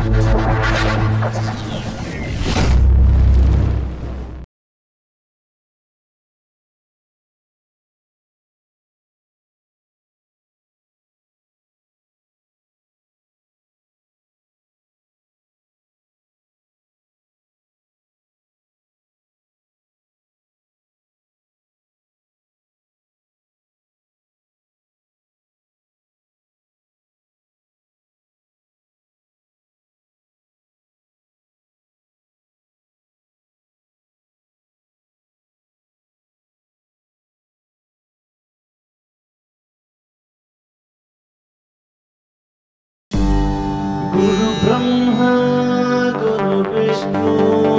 ಗುರು ಬ್ರಹ್ಮ ಗುರು ವಿಷ್ಣು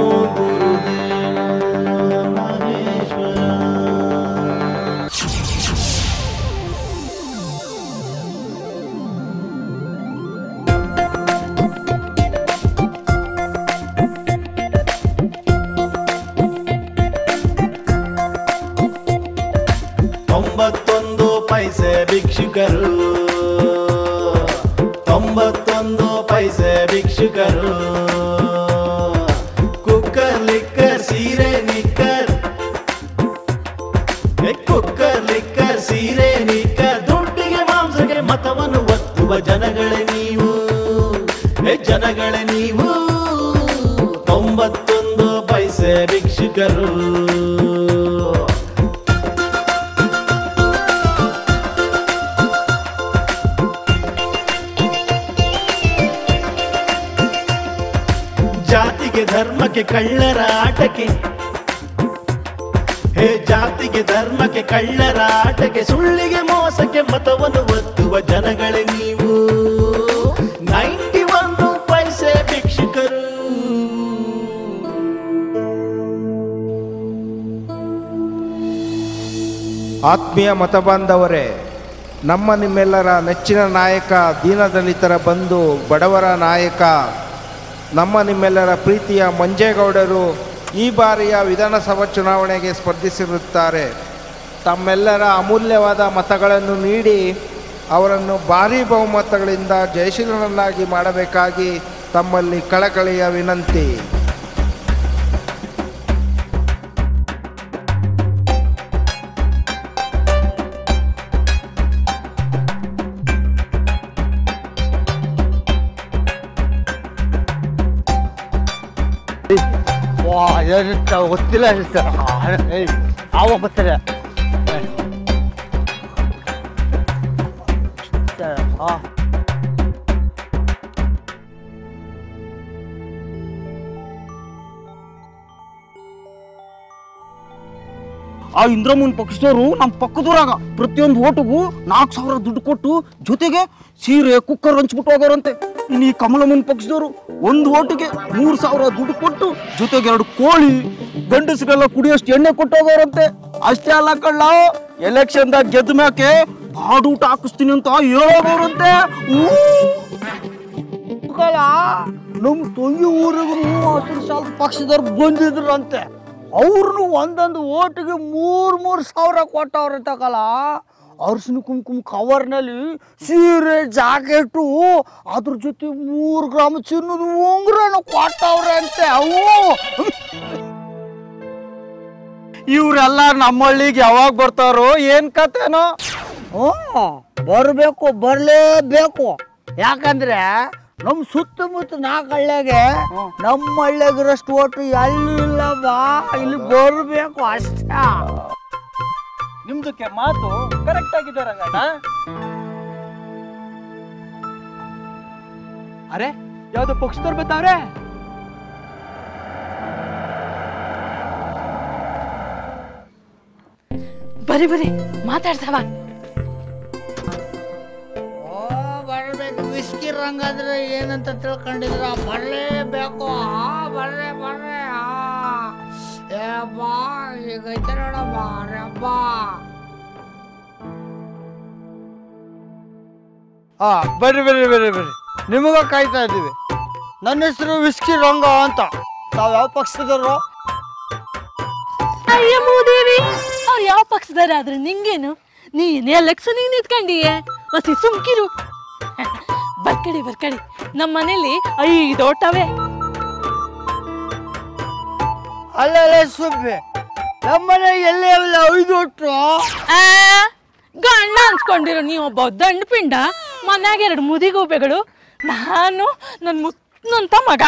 ಗುರುದೇವ ಮಹೇಶ್ವರ ತೊಂಬತ್ತೊಂದು ಪೈಸೆ ಭಿಕ್ಷುಕರು ತೊಂಬತ್ತೊಂದು ಪೈಸೆ ಭಿಕ್ಷುಕರು ಕುಕ್ಕರ್ ಲಿಕ್ಕರ್ ಸೀರೆ ನಿಕ್ಕರ್ ಏ, ಕುಕ್ಕರ್ ಲಿಕ್ಕರ್ ಸೀರೆ ನಿಕ್ಕರ್ ದುಡ್ಡಿಗೆ ಮಾಂಸಕ್ಕೆ ಮತವನ್ನು ಒತ್ತುವ ಜನಗಳೇ ನೀವು ಏ ಜನಗಳೇ ನೀವು ತೊಂಬತ್ತೊಂದು ಪೈಸೆ ಭಿಕ್ಷುಕರು ಜಾತಿಗೆ ಧರ್ಮಕ್ಕೆ ಕಳ್ಳರ ಆಟಕ್ಕೆ ಹೇ ಜಾತಿಗೆ ಧರ್ಮಕ್ಕೆ ಕಳ್ಳರ ಆಟಕ್ಕೆ ಸುಳ್ಳಿಗೆ ಮೋಸಕ್ಕೆ ಮತವನ್ನು ಒತ್ತುವ ಜನಗಳೇ ನೀವು ನೈಂಟಿ ಒಂದು ಪೈಸೆ ಭಿಕ್ಷುಕರು ಆತ್ಮೀಯ ಮತಬಾಂಧವರೇ ನಮ್ಮ ನಿಮ್ಮೆಲ್ಲರ ನೆಚ್ಚಿನ ನಾಯಕ ದೀನದಲಿತರ ಬಂಧು ಬಡವರ ನಾಯಕ ನಮ್ಮ ನಿಮ್ಮೆಲ್ಲರ ಪ್ರೀತಿಯ ಮಂಜೇಗೌಡರು ಈ ಬಾರಿಯ ವಿಧಾನಸಭಾ ಚುನಾವಣೆಗೆ ಸ್ಪರ್ಧಿಸಿರುತ್ತಾರೆ ತಮ್ಮೆಲ್ಲರ ಅಮೂಲ್ಯವಾದ ಮತಗಳನ್ನು ನೀಡಿ ಅವರನ್ನು ಭಾರೀ ಬಹುಮತಗಳಿಂದ ಜಯಶೀಲನನ್ನಾಗಿ ಮಾಡಬೇಕಾಗಿ ತಮ್ಮಲ್ಲಿ ಕಳಕಳಿಯ ವಿನಂತಿ 와, 진짜 어찌라 진짜. 아, 에이, 아우 못해. 진짜 아. ಆ ಇಂದ್ರಮ್ಮನ ಪಕ್ಷದವರು ನಮ್ಮ ಪಕ್ಕದೂರಾಗ ಪ್ರತಿಯೊಂದು ಓಟಿಗೂ ನಾಲ್ಕು ಸಾವಿರ ದುಡ್ಡು ಕೊಟ್ಟು ಜೊತೆಗೆ ಸೀರೆ ಕುಕ್ಕರ್ ಹಂಚ್ಬಿಟ್ಟು ಹೋಗೋರಂತೆ ಇನ್ನು ಈ ಕಮಲಮ್ಮನ ಪಕ್ಷದವರು ಒಂದು ಓಟಿಗೆ ಮೂರು ಸಾವಿರ ದುಡ್ಡು ಕೊಟ್ಟು ಜೊತೆಗೆ ಎರಡು ಕೋಳಿ ಗಂಡಸರೆಲ್ಲ ಕುಡಿಯೋಷ್ಟು ಎಣ್ಣೆ ಕೊಟ್ಟು ಹೋಗೋರಂತೆ ಅಷ್ಟೇ ಅಲ್ಲ ಕಳ್ಳ ಎಲೆಕ್ಷನ್ದಾಗ ಗೆದ್ದ ಮ್ಯಾಕೆ ಬಾಡೂಟ ಹಾಕಿಸ್ತೀನಿ ಅಂತ ಹೇಳೋಗವ್ರಂತೆ ನಮ್ಮ ತಂಗಿ ಊರಿಗೂ ಹಸಿರು ಸಾಲ ಪಕ್ಷದವ್ರು ಬಂದಿದ್ರಂತೆ ಅವ್ರನ್ನು ಒಂದೊಂದು ಓಟಿಗೆ ಮೂರು ಮೂರು ಸಾವಿರ ಕೊಟ್ಟವ್ರೆ ತಕಲ್ಲ ಅರ್ಶಿನ ಕುಂಕುಮ ಕವರ್ನಲ್ಲಿ ಸೀರೆ ಜಾಕೆಟು ಅದ್ರ ಜೊತೆ ಮೂರು ಗ್ರಾಮ್ ಚಿನ್ನದ ಉಂಗುರನ ಕೊಟ್ಟವ್ರೆ ಅಂತೆ ಅವು ಇವರೆಲ್ಲ ನಮ್ಮಳ್ಳಿಗೆ ಯಾವಾಗ ಬರ್ತಾರೋ ಏನ್ ಕತೆನೋ ಹ್ಞೂ ಬರಬೇಕು ಬರಲೇಬೇಕು ಯಾಕಂದ್ರೆ ನಮ್ಮ ಸುತ್ತಮುತ್ತ ನಾಲ್ಕು ಹಳ್ಳಿಯಾಗೆ ನಮ್ಮ ಹಳ್ಳಿಯಾಗಿರೋಷ್ಟು ಓಟು ಎಲ್ಲಿ ಇಲ್ಲ ಬಾ ಇಲ್ಲಿ ಬರಬೇಕು ಅಷ್ಟೇ ನಿಮ್ದಕ್ಕೆ ಮಾತು ಕರೆಕ್ಟ್ ಆಗಿದೆ ರಂಗಣ್ಣ ಅರೆ ಯಾವ್ದೋ ಪಕ್ಷದವ್ರು ಬರ್ತಾವ್ರೆ ಬರಿ ಬರಿ ಮಾತಾಡ್ಸವ ಓ ಬರಬೇಕು ವಿಸ್ಕಿ ರಂಗಾದ್ರೆ ಏನಂತ ತಿಳ್ಕೊಂಡಿದ್ರ ಬರಲೇಬೇಕು ಆ ಬರ್ರೆ ಬರ್ರೆ ಆ ಏ ಬಾ ಈಗ ಐತೆ ನೋಡಮ್ಮ ರಬ್ಬ ಹಾ ಬರ್ರಿ ಬರ್ರಿ ಬರ್ರಿ ಬರ್ರಿ ನಿಮಗ ಕಾಯ್ತಾ ಇದ್ದೀವಿ ನನ್ನ ಹೆಸರು ವಿಸ್ಕಿ ರಂಗ ಅಂತ ತಾವ್ ಯಾವ ಪಕ್ಷದವರು ಅಯ್ಯ ಮೂದೇವಿ ಅವ್ರು ಯಾವ ಪಕ್ಷದಾರ ಆದ್ರೆ ನಿಂಗೇನು ನೀನ್ ಎಲೆಕ್ಷನ್ ನಿಂತ್ಕೊಂಡಿಯೇ ಮಸಿ ಸುಮ್ಕಿರು ಬಟ್ ಬರ್ಕಡಿ ಬರ್ಕಡಿ ನಮ್ಮ ಮನೇಲಿ ಐದು ಓಟವೆ ಅಲ್ಲಲ್ಲ ಸುಬ್ಬೆ ನಮ್ಮನೆ ಎಲ್ಲೇ ಇಲ್ಲ ಐದು ಒಟ್ಟು ಆ, ಗಂಡ ಅನ್ಸ್ಕೊಂಡಿರೋ ನೀವು ಒಬ್ಬ ದಂಡ ಪಿಂಡ ಮನ್ಯಾಗ ಎರಡು ಮುದಿಗೂಬೆಗಳು ನಾನು ನನ್ನ ಮುತ್ತಂತ ಮಗ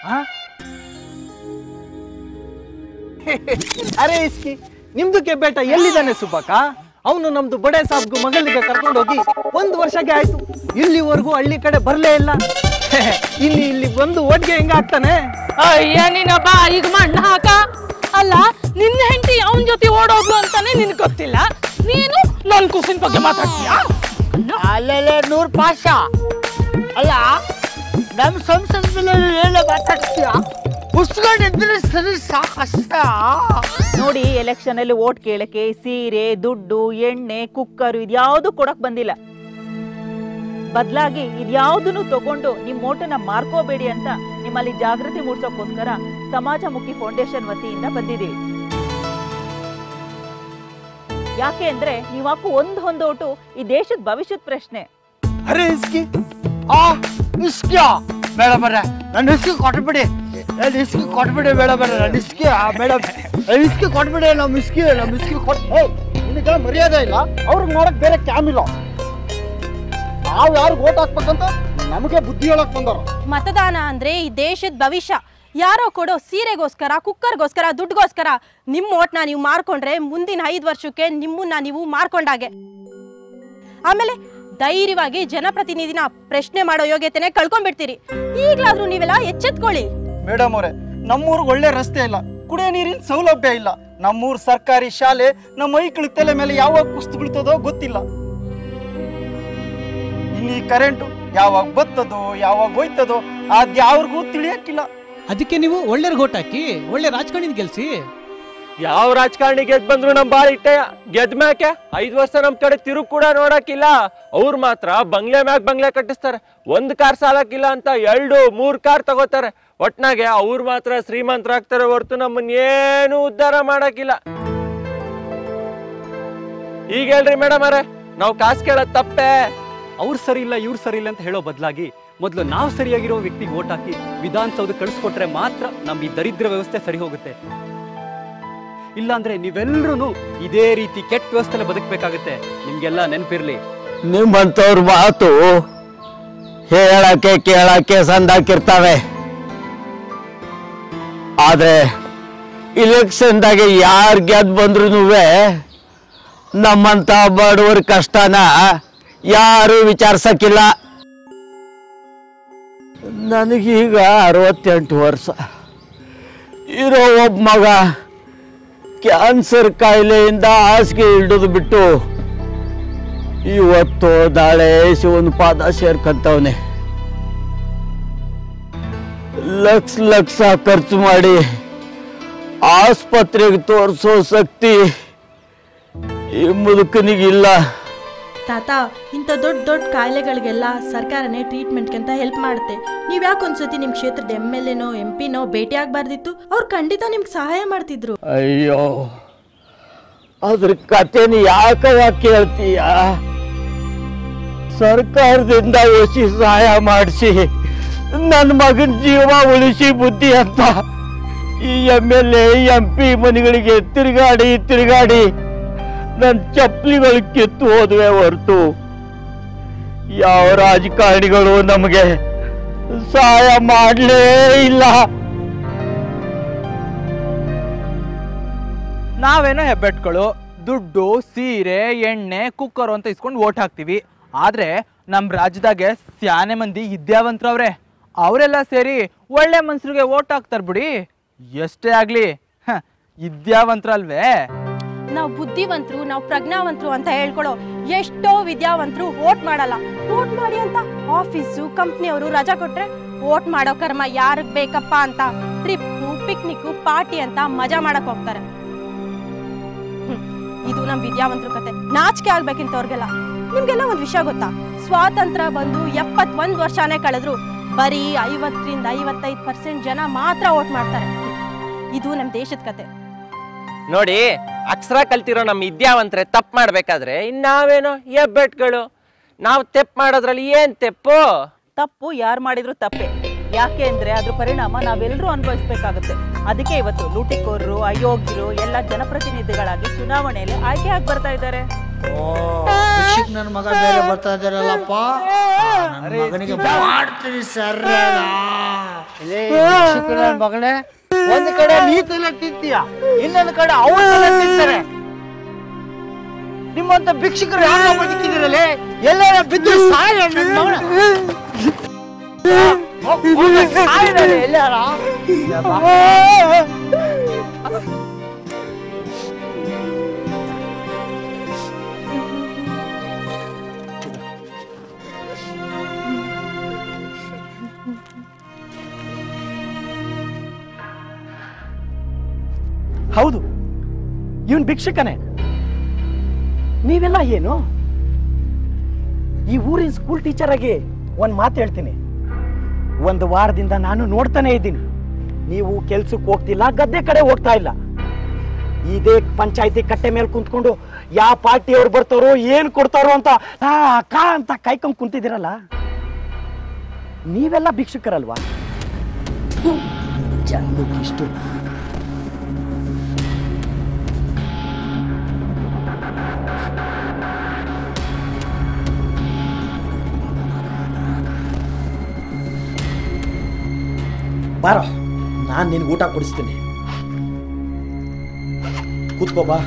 ಅರೆ ಇಸ್ಕಿ ನಿಮ್ದಕ್ಕೆ ಬೇಟ ಎಲ್ಲಿದ್ದಾನೆ ಸುಬ್ಬಕ್ಕ ಅವನು ನಮ್ದು ಬಡೆ ಸಾಬ್ಗು ಮಗಳಿಗೆ ಕರ್ಕೊಂಡು ಹೋಗಿ ಒಂದು ವರ್ಷಕ್ಕೆ ಆಯ್ತು ಇಲ್ಲಿವರೆಗೂ ಹಳ್ಳಿ ಕಡೆ ಬರ್ಲೇ ಇಲ್ಲ ಇಲ್ಲಿ ಇಲ್ಲಿ ಬಂದು ಒಟ್ಟಿಗೆ ಹೆಂಗ ಆಗ್ತಾನೆ ಅಯ್ಯ ನಿನ್ನ ಬಾ ಈಗ ಮಣ್ಣ ಹಾಕ ಅಲ್ಲ ನಿನ್ನ ಹೆಂಡತಿ ಅವನ ಜೊತೆ ಓಡೋದ್ಲು ಅಂತಾನೆ ನಿನ್ ಗೊತ್ತಿಲ್ಲ ನೀನು ನನ್ ಕುಸಿನ ಬಗ್ಗೆ ಮಾತಾಡ್ತೀಯಾ ಅಲ್ಲಲ್ಲ ನೂರ್ ಪಾಶ ಅಲ್ಲ ನಮ್ಮ ಸಂಸದದಲ್ಲಿ ಎಲ್ಲ ಮಾತಾಡ್ತೀಯ ಉಸ್ಕೊಂಡಿದ್ರೆ ಸರಿ ಸಾಕಷ್ಟ ನೋಡಿ ಎಲೆಕ್ಷನ್ ಅಲ್ಲಿ ಓಟ್ ಕೇಳಕ್ಕೆ ಸೀರೆ ದುಡ್ಡು ಎಣ್ಣೆ ಕುಕ್ಕರು ಇದ್ಯಾವುದು ಕೊಡಕ್ ಬಂದಿಲ್ಲ ಬದಲಾಗಿ ಇದ್ಯಾವುದನ್ನು ತಗೊಂಡು ನಿಮ್ ಓಟನ್ನ ಮಾರ್ಕೋಬೇಡಿ ಅಂತ ನಿಮ್ಮಲ್ಲಿ ಜಾಗೃತಿ ಮೂಡಿಸೋಕ್ಕೋಸ್ಕರ ಸಮಾಜಮುಖಿ ಫೌಂಡೇಶನ್ ವತಿಯಿಂದ ಬಂದಿದ್ದೀವಿ ಯಾಕೆ ಅಂದ್ರೆ ನೀವು ಹಾಕು ಒಂದ್ ಹೊಂದೋಟು ಈ ದೇಶದ ಭವಿಷ್ಯದ ಪ್ರಶ್ನೆ ಅರೆ ಇಸ್ಕಿ ಆ ಇಸ್ಕಿಯ ಬೇಡ ಬೇಡ ನನ್ನ ಇಸ್ಕಿ ಕೊಟ್ಬಿಡಿ ನನ್ನ ಇಸ್ಕಿ ಕೊಟ್ಬಿಡಿ ಬೇಡ ಬೇಡ ನನ್ನ ಇಸ್ಕಿ ಆ, ಬೇಡ ನನ್ನ ಇಸ್ಕಿ ಕೊಟ್ಬಿಡಿ ನಮ್ಮ ಇಸ್ಕಿ ನಮ್ಮ ಇಸ್ಕಿ ಕೊಟ್ ಏಯ್ ನಿನಗೆ ಮರ್ಯಾದೆ ಇಲ್ಲ ಅವ್ರಿಗೆ ನೋಡಕ್ ಬೇರೆ ಕ್ಯಾಮ್ ಇಲ್ಲ ನಾವು ಯಾರು ಓಟ್ ಹಾಕ್ಬೇಕಂತ ನಮಗೆ ಬುದ್ಧಿ ಹೇಳಕ್ ಬಂದವ್ರು ಮತದಾನ ಅಂದ್ರೆ ಈ ದೇಶದ ಭವಿಷ್ಯ ಯಾರೋ ಕೊಡೋ ಸೀರೆಗೋಸ್ಕರ ಕುಕ್ಕರ್ಗೋಸ್ಕರ ದುಡ್ಡುಗೋಸ್ಕರ ನಿಮ್ಮ ಓಟ್ನ ನೀವು ಮಾರ್ಕೊಂಡ್ರೆ ಮುಂದಿನ ಐದು ವರ್ಷಕ್ಕೆ ನಿಮ್ಮನ್ನ ನೀವು ಮಾರ್ಕೊಂಡಾಗೆ ಆಮೇಲೆ ಧೈರ್ಯವಾಗಿ ಜನಪ್ರತಿನಿಧಿನ ಪ್ರಶ್ನೆ ಮಾಡೋ ಯೋಗ್ಯತೆನೆ ಕಳ್ಕೊಂಡ್ಬಿಡ್ತೀರಿ ಈಗ್ಲಾದ್ರೂ ನೀವೆಲ್ಲ ಎಚ್ಚೆತ್ಕೊಳ್ಳಿ ಮೇಡಮ್ ಅವರೇ ನಮ್ಮೂರ್ಗೆ ಒಳ್ಳೆ ರಸ್ತೆ ಇಲ್ಲ ಕುಡಿಯೋ ನೀರಿನ ಸೌಲಭ್ಯ ಇಲ್ಲ ನಮ್ಮೂರ್ ಸರ್ಕಾರಿ ಶಾಲೆ ನಮ್ಮ ಮೈಕಳ ತಲೆ ಮೇಲೆ ಯಾವಾಗ ಕುಸ್ತು ಬೀಳ್ತದೋ ಗೊತ್ತಿಲ್ಲ ಇಲ್ಲಿ ಕರೆಂಟು ಯಾವಾಗ ಬರ್ತದೋ ಯಾವಾಗ ಹೋಯ್ತದೋ ಅದ್ಯಾವ್ರಿಗೂ ತಿಳಿಯಕ್ಕಿಲ್ಲ ಅದಕ್ಕೆ ನೀವು ಒಳ್ಳೆ ಓಟ್ ಹಾಕಿ ಒಳ್ಳೆ ರಾಜಕಾರಣಿ ಗೆಲ್ಸಿ ಯಾವ ರಾಜಕಾರಣಿ ಗೆದ್ ಬಂದ್ರು ನಮ್ ಬಾಳ ಇಟ್ಟೆ ಗೆದ್ ಮ್ಯಾಕೆ ಐದ್ ವರ್ಷ ನಮ್ ಕಡೆ ತಿರುಗ್ ಕೂಡ ನೋಡಕ್ಕಿಲ್ಲ ಅವ್ರು ಮಾತ್ರ ಬಂಗ್ಲೆ ಮ್ಯಾಗ್ ಬಂಗ್ಲೆ ಕಟ್ಟಿಸ್ತಾರೆ ಒಂದ್ ಕಾರ್ ಸಾಲಕ್ಕಿಲ್ಲ ಅಂತ ಎರಡು ಮೂರ್ ಕಾರ್ ತಗೋತಾರೆ ಒಟ್ನಾಗೆ ಅವ್ರು ಮಾತ್ರ ಶ್ರೀಮಂತರಾಗ್ತಾರೆ ಹೊರ್ತು ನಮ್ಮನ್ ಏನು ಉದ್ಧಾರ ಮಾಡಕ್ಕಿಲ್ಲ ಈಗ ಹೇಳ್ರಿ ಮೇಡಮ್ ಅರೆ ನಾವ್ ಕಾಸ್ ಕೇಳೋದ್ ತಪ್ಪೇ ಅವ್ರು ಸರಿ ಇಲ್ಲ ಇವ್ರು ಸರಿ ಇಲ್ಲ ಅಂತ ಹೇಳೋ ಬದಲಾಗಿ ಮೊದಲು ನಾವು ಸರಿಯಾಗಿರೋ ವ್ಯಕ್ತಿಗೆ ಓಟ್ ಹಾಕಿ ವಿಧಾನಸೌಧ ಕಳಿಸ್ಕೊಟ್ರೆ ಮಾತ್ರ ನಮ್ಮ ಈ ದರಿದ್ರ ವ್ಯವಸ್ಥೆ ಸರಿ ಹೋಗುತ್ತೆ ಇಲ್ಲಾಂದ್ರೆ ನೀವೆಲ್ಲರೂ ಇದೇ ರೀತಿ ಕೆಟ್ಟ ವ್ಯವಸ್ಥೆಲೆ ಬದುಕಬೇಕಾಗುತ್ತೆ ನಿಮ್ಗೆಲ್ಲ ನೆನಪಿರ್ಲಿ ನಿಮ್ಮಂಥವ್ರ ಮಾತು ಹೇಳಕ್ಕೆ ಕೇಳಕ್ಕೆ ಸಂದಾಕಿರ್ತಾವೆ ಆದ್ರೆ ಇಲೆಕ್ಷನ್ದಾಗೆ ಯಾರು ಗೆದ್ದು ಬಂದ್ರು ನಮ್ಮಂತ ಬಡವರ ಕಷ್ಟನ ಯಾರು ವಿಚಾರಿಸಕ್ಕಿಲ್ಲ ನನಗೀಗ ಅರವತ್ತೆಂಟು ವರ್ಷ ಇರೋ ಒಬ್ಬ ಮಗ ಕ್ಯಾನ್ಸರ್ ಕಾಯಿಲೆಯಿಂದ ಹಾಸಿಗೆ ಹಿಡಿದು ಬಿಟ್ಟು ಇವತ್ತು ನಾಳೆ ಶಿವನ ಪಾದ ಸೇರ್ಕಂತವನೆ ಲಕ್ಷ ಲಕ್ಷ ಖರ್ಚು ಮಾಡಿ ಆಸ್ಪತ್ರೆಗೆ ತೋರಿಸೋ ಶಕ್ತಿ ಈ ಮುದುಕನಿಗಿಲ್ಲ ತಾತ ಇಂಥ ದೊಡ್ಡ ದೊಡ್ಡ ಕಾಯಿಲೆಗಳಿಗೆಲ್ಲ ಸರ್ಕಾರನೇ ಟ್ರೀಟ್ಮೆಂಟ್ಗೆ ಅಂತ ಹೆಲ್ಪ್ ಮಾಡುತ್ತೆ ನೀವು ಯಾಕೆ ಒಂದ್ಸತಿ ನಿಮ್ಮ ಕ್ಷೇತ್ರದ ಎಮ್ ಎಲ್ ಎನೋ ಎಂ ಪಿನೋ ಭೇಟಿ ಆಗಬಾರ್ದಿತ್ತು ಅವ್ರು ಖಂಡಿತ ನಿಮ್ಗೆ ಸಹಾಯ ಮಾಡ್ತಿದ್ರು ಅಯ್ಯೋ ಅದ್ರ ಕಥೆನ ಯಾಕವ ಕೇಳ್ತೀಯ ಸರ್ಕಾರದಿಂದ ಒಸಿ ಸಹಾಯ ಮಾಡಿಸಿ ನನ್ನ ಮಗನ ಜೀವ ಉಳಿಸಿ ಬುದ್ಧಿ ಅಂತ ಈ M L A M P ಮನೆಗಳಿಗೆ ತಿರುಗಾಡಿ ತಿರುಗಾಡಿ ನನ್ನ ಚಪ್ಪಲಿಗಳು ಕಿತ್ತು ಹೋದ್ವೆ ಹೊರತು ಯಾವ ರಾಜಕಾರಣಿಗಳು ನಮಗೆ ಸಹಾಯ ಮಾಡಲೇ ಇಲ್ಲ ನಾವೇನೋ ಹೆಬ್ಬೆಟ್ಗಳು ದುಡ್ಡು ಸೀರೆ ಎಣ್ಣೆ ಕುಕ್ಕರ್ ಅಂತ ಇಸ್ಕೊಂಡು ಓಟ್ ಹಾಕ್ತಿವಿ ಆದ್ರೆ ನಮ್ಮ ರಾಜ್ಯದಾಗೆ ಸ್ಯಾನೆ ಮಂದಿ ವಿದ್ಯಾವಂತರವ್ರೆ ಅವರೆಲ್ಲ ಸೇರಿ ಒಳ್ಳೆ ಮನ್ಸರಿಗೆ ಓಟ್ ಹಾಕ್ತಾರ ಬಿಡಿ ಎಷ್ಟೇ ಆಗ್ಲಿ ಹ, ವಿದ್ಯಾವಂತರಲ್ವೇ ನಾವು ಬುದ್ಧಿವಂತರು ನಾವು ಪ್ರಜ್ಞಾವಂತರು ಅಂತ ಹೇಳ್ಕೊಳ್ಳೋ ಎಷ್ಟೋ ವಿದ್ಯಾವಂತರು ವೋಟ್ ಮಾಡಲ್ಲ ವೋಟ್ ಮಾಡಿ ಅಂತ ಆಫೀಸು ಕಂಪ್ನಿಯವರು ರಜಾ ಕೊಟ್ರೆ ವೋಟ್ ಮಾಡೋ ಕರ್ಮ ಯಾರಿಗ್ ಬೇಕಪ್ಪ ಅಂತ ಟ್ರಿಪ್ಪು ಪಿಕ್ನಿಕ್ಕು ಪಾರ್ಟಿ ಅಂತ ಮಜಾ ಮಾಡಕ್ ಹೋಗ್ತಾರೆ ಹ್ಮ್. ಇದು ನಮ್ ವಿದ್ಯಾವಂತರ ಕತೆ ನಾಚಿಕೆ ಆಗ್ಬೇಕಿಂತವ್ರಿಗೆಲ್ಲ ನಿಮ್ಗೆಲ್ಲ ಒಂದ್ ವಿಷಯ ಗೊತ್ತಾ ಸ್ವಾತಂತ್ರ್ಯ ಬಂದು ಎಪ್ಪತ್ತೊಂದ್ ವರ್ಷನೇ ಕಳೆದ್ರು ಬರೀ ಐವತ್ತರಿಂದ ಐವತ್ತೈದು ಪರ್ಸೆಂಟ್ ಜನ ಮಾತ್ರ ವೋಟ್ ಮಾಡ್ತಾರೆ ಹ್ಮ್. ಇದು ನಮ್ ದೇಶದ ಕತೆ ನೋಡಿ ಅಕ್ಷರ ಕಲ್ತಿರೋ ನಮ್ಮ ವಿದ್ಯಾವಂತರೆ ತಪ್ಪು ಮಾಡ್ಬೇಕಾದ್ರೆ ಇನ್ನಾವೇನೋ ಹೆಬ್ಬೆಟ್ಗಳು ನಾವು ತೆಪ್ಪು ಮಾಡೋದ್ರಲ್ಲಿ ಏನ್ ತೆಪ್ಪು ತಪ್ಪು ಯಾರು ಮಾಡಿದ್ರು ತಪ್ಪೆ ಯಾಕೆ ಅಂದ್ರೆ ಅದ್ರ ಪರಿಣಾಮ ನಾವೆಲ್ಲರೂ ಅನುಭವಿಸ್ಬೇಕಾಗುತ್ತೆ ಅದಕ್ಕೆ ಇವತ್ತು ಲೂಟಿಕೋರರು ಅಯೋಗ್ಯರು ಎಲ್ಲ ಜನಪ್ರತಿನಿಧಿಗಳಾಗಿ ಚುನಾವಣೆಯಲ್ಲಿ ಆಯ್ಕೆ ಆಗಿ ಬರ್ತಾ ಇದ್ದಾರೆ ನನ್ನ ಮಗ ಬೇರೆ ಬರ್ತಾ ಇದ್ದಾರಲ್ಲಪ್ಪ ನನ್ನ ಮಗನಿಗೆ ಮಾಡ್ತೀನಿ ಸರ್ ನನ್ನ ಮಗನೇ ಒಂದು ಕಡೆ ನೀ ತಲೆ ತಿಂತೀಯ ಇನ್ನೊಂದು ಕಡೆ ಅವ್ರು ತಲೆ ತಿಂತಾರೆ ನಿಮ್ಮಂತ ಭಿಕ್ಷುಕರು ಯಾರೋ ಬದುಕಿದಿರಲ್ಲ ಎಲ್ಲರ ಬಿದ್ದು ಸಾಯ ನನ್ನ ಮಗನ ಸಾಯಿರಲ್ಲ ಎಲ್ಲಾರ ಹೌದು ಇವನ್ ಭಿಕ್ಷಕನೇ ನೀವೆಲ್ಲ ಏನು ಈ ಊರಿನ ಸ್ಕೂಲ್ ಟೀಚರ್ ಆಗಿ ಒಂದು ಮಾತು ಹೇಳ್ತೀನಿ ಒಂದು ವಾರದಿಂದ ನಾನು ನೋಡ್ತಾನೆ ಇದ್ದೀನಿ ನೀವು ಕೆಲ್ಸಕ್ಕೆ ಹೋಗ್ತಿಲ್ಲ ಗದ್ದೆ ಕಡೆ ಹೋಗ್ತಾ ಇಲ್ಲ ಇದೇ ಪಂಚಾಯತಿ ಕಟ್ಟೆ ಮೇಲೆ ಕುಂತ್ಕೊಂಡು ಯಾವ ಪಾರ್ಟಿಯವ್ರು ಬರ್ತಾರೋ ಏನು ಕೊಡ್ತಾರೋ ಅಂತ ಆ, ಕಾ ಅಂತ ಕಾಯ್ಕೊಂಡ್ ಕುಂತಿದ್ದೀರಲ್ಲ ನೀವೆಲ್ಲ ಭಿಕ್ಷುಕರಲ್ವಾ ಇಷ್ಟು ಬಾರೋ ನಾನು ನಿನ್ಗೆ ಊಟ ಕೊಡಿಸ್ತೀನಿ ಕೂತ್ಕೋ ಬಾ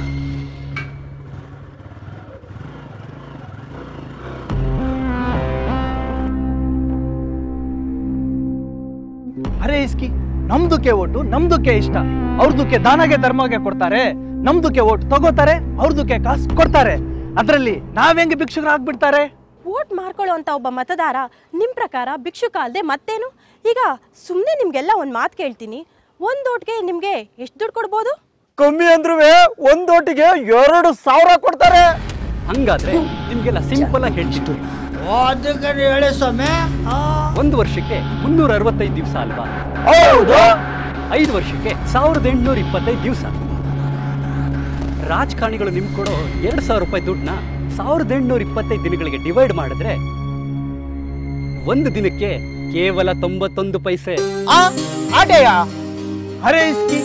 ಅರೆ ಇಸ್ಕಿ ನಮ್ದಕ್ಕೆ ಓಟು ನಮ್ದಕ್ಕೆ ಇಷ್ಟ ಅವ್ರದಕ್ಕೆ ದಾನಗೆ ಧರ್ಮಗೆ ಕೊಡ್ತಾರೆ ನಮ್ದಕ್ಕೆ ಓಟ್ ತಗೋತಾರೆ ಅವ್ರದಕ್ಕೆ ಕಾಸು ಕೊಡ್ತಾರೆ ಅದ್ರಲ್ಲಿ ನಾವೆಂಗೆ ಭಿಕ್ಷುಕರಾಗ್ಬಿಡ್ತಾರೆ ವೋಟ್ ಮಾಡ್ಕೊಳ್ಳೋ ಅಂತ ಒಬ್ಬ ಮತದಾರ ನಿಮ್ಮ ಪ್ರಕಾರ ಭಿಕ್ಷುಕ ಅಲ್ಲದೆ ಮತ್ತೇನು ಈಗ ಸುಮ್ಮನೆ ನಿಮಗೆಲ್ಲ ಒಂದು ಮಾತು ಕೇಳ್ತೀನಿ ಒಂದು ಓಟ್ಗೆ ನಿಮಗೆ ಎಷ್ಟು ದುಡ್ಡು ಕೊಡ್ಬೋದು ಕಮ್ಮಿ ಅಂದ್ರೂ ಒಂದ್ ಓಟಿಗೆ ಎರಡು ಸಾವಿರ ಕೊಡ್ತಾರೆ ಹಂಗಾದ್ರೆ ನಿಮ್ಗೆಲ್ಲ ಸಿಂಪಲ್ ಆಗಿ ಹೇಳ್ತಿತ್ತು ಅದಕ್ಕೆ ಹೇಳಿ ಸ್ವಾಮಿ ಒಂದು ವರ್ಷಕ್ಕೆ ಮುನ್ನೂರ ಅರವತ್ತೈದು ದಿವಸ ಅಲ್ವಾ ಹೌದು ಐದು ವರ್ಷಕ್ಕೆ ಸಾವಿರದ ಎಂಟುನೂರ ಇಪ್ಪತ್ತೈದು ದಿವಸ ರಾಜಕಾರಣಿಗಳು ನಿಮ್ಗೆ ಕೊಡೋ ಎರಡು ಸಾವಿರ ರೂಪಾಯಿ ದುಡ್ಡನ್ನ ಸಾವಿರದ ಎಂಟುನೂರ ಇಪ್ಪತ್ತೈದು ದಿನಗಳಿಗೆ ಡಿವೈಡ್ ಮಾಡಿದ್ರೆ ಒಂದು ದಿನಕ್ಕೆ ಕೇವಲ ತೊಂಬತ್ತೊಂದು ಪೈಸೆ ಆಟೆಯ ಅರೆ ಇಸ್ಕಿ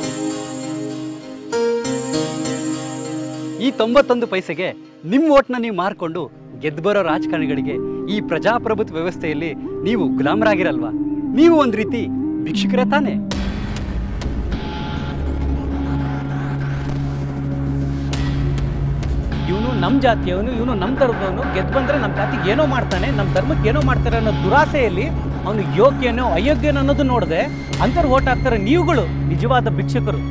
ಈ ತೊಂಬತ್ತೊಂದು ಪೈಸೆಗೆ ನಿಮ್ಮ ಓಟ್ನ ನೀವು ಮಾರ್ಕೊಂಡು ಗೆದ್ದು ಬರೋ ರಾಜಕಾರಣಿಗಳಿಗೆ ಈ ಪ್ರಜಾಪ್ರಭುತ್ವ ವ್ಯವಸ್ಥೆಯಲ್ಲಿ ನೀವು ಗುಲಾಮರಾಗಿರಲ್ವಾ ನೀವು ಒಂದು ರೀತಿ ಭಿಕ್ಷುಕರೇ ತಾನೇ ಇವನು ನಮ್ಮ ಜಾತಿಯವನು ಇವನು ನಮ್ಮ ಧರ್ಮದವನು ಗೆದ್ದು ಬಂದ್ರೆ ನಮ್ಮ ಜಾತಿಗೆ ಏನೋ ಮಾಡ್ತಾನೆ ನಮ್ಮ ಧರ್ಮಕ್ಕೆ ಏನೋ ಮಾಡ್ತಾರೆ ಅನ್ನೋ ದುರಾಸೆಯಲ್ಲಿ ಅವನು ಯೋಗ್ಯನೋ ಅಯೋಗ್ಯನೋ ಅನ್ನೋದು ನೋಡದೆ ಅಂತರ್ ಓಟ್ ಹಾಕ್ತಾರೆ ನೀವುಗಳು ನಿಜವಾದ ಭಿಕ್ಷುಕರು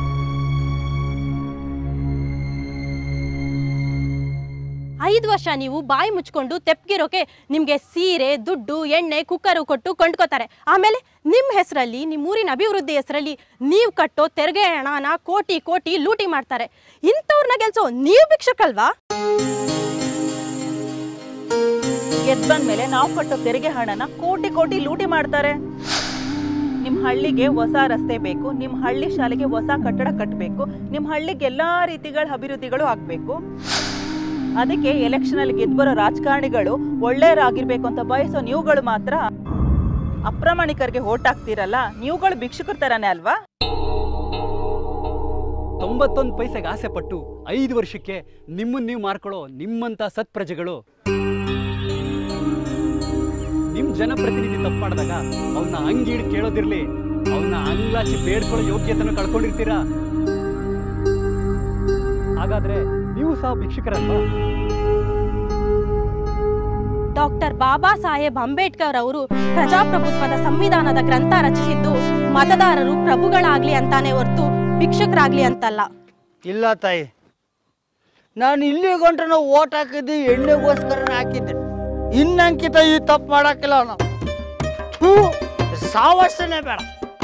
ಐದು ವರ್ಷ ನೀವು ಬಾಯಿ ಮುಚ್ಕೊಂಡು ತೆಪ್ಗಿರೋಕೆ ನಿಮಗೆ ಸೀರೆ ದುಡ್ಡು ಎಣ್ಣೆ ಕುಕ್ಕರು ಕೊಟ್ಟು ಕೊಂಡ್ಕೋತಾರೆ ಆಮೇಲೆ ನಿಮ್ಮ ಹೆಸರಲ್ಲಿ ನಿಮ್ಮ ಊರಿನ ಅಭಿವೃದ್ಧಿ ಹೆಸರಲ್ಲಿ ನೀವು ಕಟ್ಟೋ ತೆರಿಗೆ ಹಣನ ಕೋಟಿ ಕೋಟಿ ಲೂಟಿ ಮಾಡ್ತಾರೆ ಇಂಥವ್ರನ್ನ ಗೆಲ್ಸೋ ನೀವು ಭಿಕ್ಷುಕಲ್ವಾ ಗೆದ್ ಬಂದ್ಮೇಲೆ ನಾವು ಕಟ್ಟೋ ತೆರಿಗೆ ಹಣನ ಕೋಟಿ ಕೋಟಿ ಲೂಟಿ ಮಾಡ್ತಾರೆ ನಿಮ್ ಹಳ್ಳಿಗೆ ಹೊಸ ರಸ್ತೆ ಬೇಕು ನಿಮ್ ಹಳ್ಳಿ ಶಾಲೆಗೆ ಹೊಸ ಕಟ್ಟಡ ಕಟ್ಟಬೇಕು ನಿಮ್ ಹಳ್ಳಿಗೆ ಎಲ್ಲಾ ರೀತಿಗಳ ಅಭಿವೃದ್ಧಿಗಳು ಆಗ್ಬೇಕು ಅದಕ್ಕೆ ಎಲೆಕ್ಷನ್ ಅಲ್ಲಿ ಗೆದ್ದು ಬರೋ ರಾಜಕಾರಣಿಗಳು ಒಳ್ಳೆಯರಾಗಿರ್ಬೇಕು ಅಂತ ಬಯಸೋ ನೀವುಗಳು ಮಾತ್ರ ಅಪ್ರಾಮಾಣಿಕರಿಗೆ ಓಟ್ ಹಾಕ್ತಿರಲ್ಲ ನೀವುಗಳು ಭಿಕ್ಷುಕರ ತರಾನೇ ಅಲ್ವಾ ತೊಂಬತ್ತೊಂದು ಪೈಸೆಗೆ ಆಸೆ ಪಟ್ಟು ಐದು ವರ್ಷಕ್ಕೆ ನಿಮ್ಮನ್ನ ನೀವು ಮಾರ್ಕೊಳ್ಳೋ ನಿಮ್ಮಂತ ಸತ್ಪ್ರಜೆಗಳು ನಿಮ್ ಜನಪ್ರತಿನಿಧಿ ತಪ್ಪು ಮಾಡಿದಾಗ ಅವನ್ನ ಅಂಗಿ ಹಿಡ್ದು ಕೇಳೋದಿರ್ಲಿ ಅವನ್ನ ಅಂಗ್ಲಾಚಿ ಬೇಡ್ಕೊಳ್ಳೋ ಯೋಗ್ಯತೆನ ಕಳ್ಕೊಂಡಿರ್ತೀರಾ ಹಾಗಾದ್ರೆ ನೀವು ಸಹ ಭಿಕ್ಷುಕರಲ್ವಾ ಡಾಕ್ಟರ್ ಬಾಬಾ ಸಾಹೇಬ್ ಅಂಬೇಡ್ಕರ್ ಅವರು ಪ್ರಜಾಪ್ರಭುತ್ವದ ಸಂವಿಧಾನದ ಗ್ರಂಥ ರಚಿಸಿದ್ದು ಮತದಾರರು ಪ್ರಭುಗಳಾಗ್ಲಿ ಅಂತಾನೆ ಹೊರತು ಭಿಕ್ಷುಕರಾಗ್ಲಿ ಅಂತಲ್ಲ ಇಲ್ಲ ತಾಯಿ ನಾನು ಇಲ್ಲಿ ಗಂಟು ಓಟ್ ಹಾಕಿದ್ದು ಎಣ್ಣೆಗೋಸ್ಕರನೇ ಹಾಕಿದ್ದೆ ಇನ್ನಂಕಿತ ಈ ತಪ್ಪು ಮಾಡಕ್ಕಿಲ್ಲ ನಾವು ಥೂ, ಸಾವಷ್ಟನೇ ಬೇಡ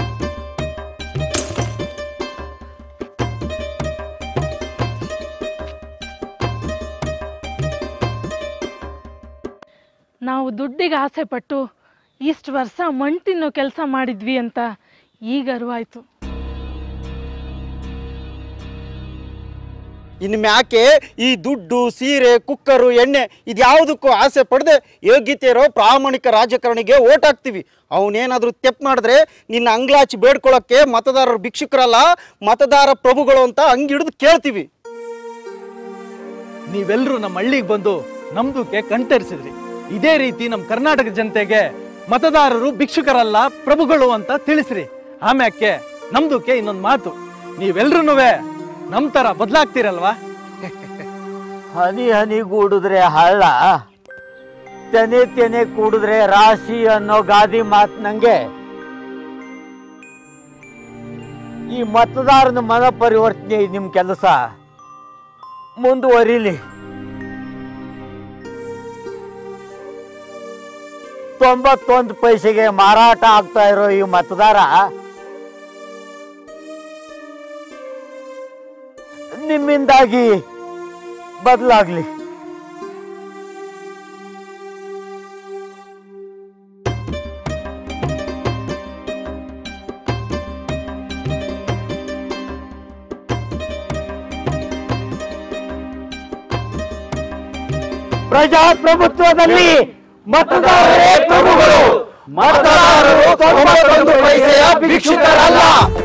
ನಾವು ದುಡ್ಡಿಗೆ ಆಸೆ ಪಟ್ಟು ಇಷ್ಟು ವರ್ಷ ಮಣ್ಣು ತಿನ್ನೋ ಕೆಲಸ ಮಾಡಿದ್ವಿ ಅಂತ ಈಗ ಅರಿವಾಯ್ತು ಇನ್ನು ಮ್ಯಾಕೆ ಈ ದುಡ್ಡು ಸೀರೆ ಕುಕ್ಕರು ಎಣ್ಣೆ ಇದ್ಯಾವುದಕ್ಕೂ ಆಸೆ ಪಡದೆ ಯೋಗ್ಯತೆ ಇರೋ ಪ್ರಾಮಾಣಿಕ ರಾಜಕಾರಣಿಗೆ ಓಟ್ ಹಾಕ್ತೀವಿ ಅವನೇನಾದ್ರೂ ತೆಪ್ಪು ಮಾಡಿದ್ರೆ ನಿನ್ನ ಅಂಗ್ಲಾಚಿ ಬೇಡ್ಕೊಳ್ಳೋಕ್ಕೆ ಮತದಾರರು ಭಿಕ್ಷುಕರಲ್ಲ ಮತದಾರ ಪ್ರಭುಗಳು ಅಂತ ಹಂಗಿಡಿದು ಕೇಳ್ತೀವಿ ನೀವೆಲ್ಲರೂ ನಮ್ಮ ಹಳ್ಳಿಗೆ ಬಂದು ನಮ್ದಕ್ಕೆ ಕಣ್ತರಿಸಿದ್ರಿ ಇದೇ ರೀತಿ ನಮ್ಮ ಕರ್ನಾಟಕ ಜನತೆಗೆ ಮತದಾರರು ಭಿಕ್ಷುಕರಲ್ಲ ಪ್ರಭುಗಳು ಅಂತ ತಿಳಿಸ್ರಿ ಆಮ್ಯಾಕೆ ನಮ್ದಕ್ಕೆ ಇನ್ನೊಂದು ಮಾತು ನೀವೆಲ್ರೂ ನಮ್ ತರ ಬದಲಾಗ್ತೀರಲ್ವಾ ಹನಿ ಹನಿ ಕೂಡಿದ್ರೆ ಹಳ್ಳ ತೆನೆ ತೆನೆ ಕೂಡಿದ್ರೆ ರಾಶಿ ಅನ್ನೋ ಗಾದಿ ಮಾತು ನಂಗೆ ಈ ಮತದಾರನ ಮನ ಪರಿವರ್ತನೆ ನಿಮ್ ಕೆಲಸ ಮುಂದುವರಿಲಿ ತೊಂಬತ್ತೊಂದು ಪೈಸೆಗೆ ಮಾರಾಟ ಆಗ್ತಾ ಇರೋ ಈ ಮತದಾರ ನಿಮ್ಮಿಂದಾಗಿ ಬದಲಾಗ್ಲಿ ಪ್ರಜಾಪ್ರಭುತ್ವದಲ್ಲಿ ಮತದಾರರೇ ಪ್ರಭುಗಳು ಮತದಾರರು ತೊಂಬತ್ತೊಂದು ಪೈಸೆಯ ಭಿಕ್ಷುಕರಲ್ಲ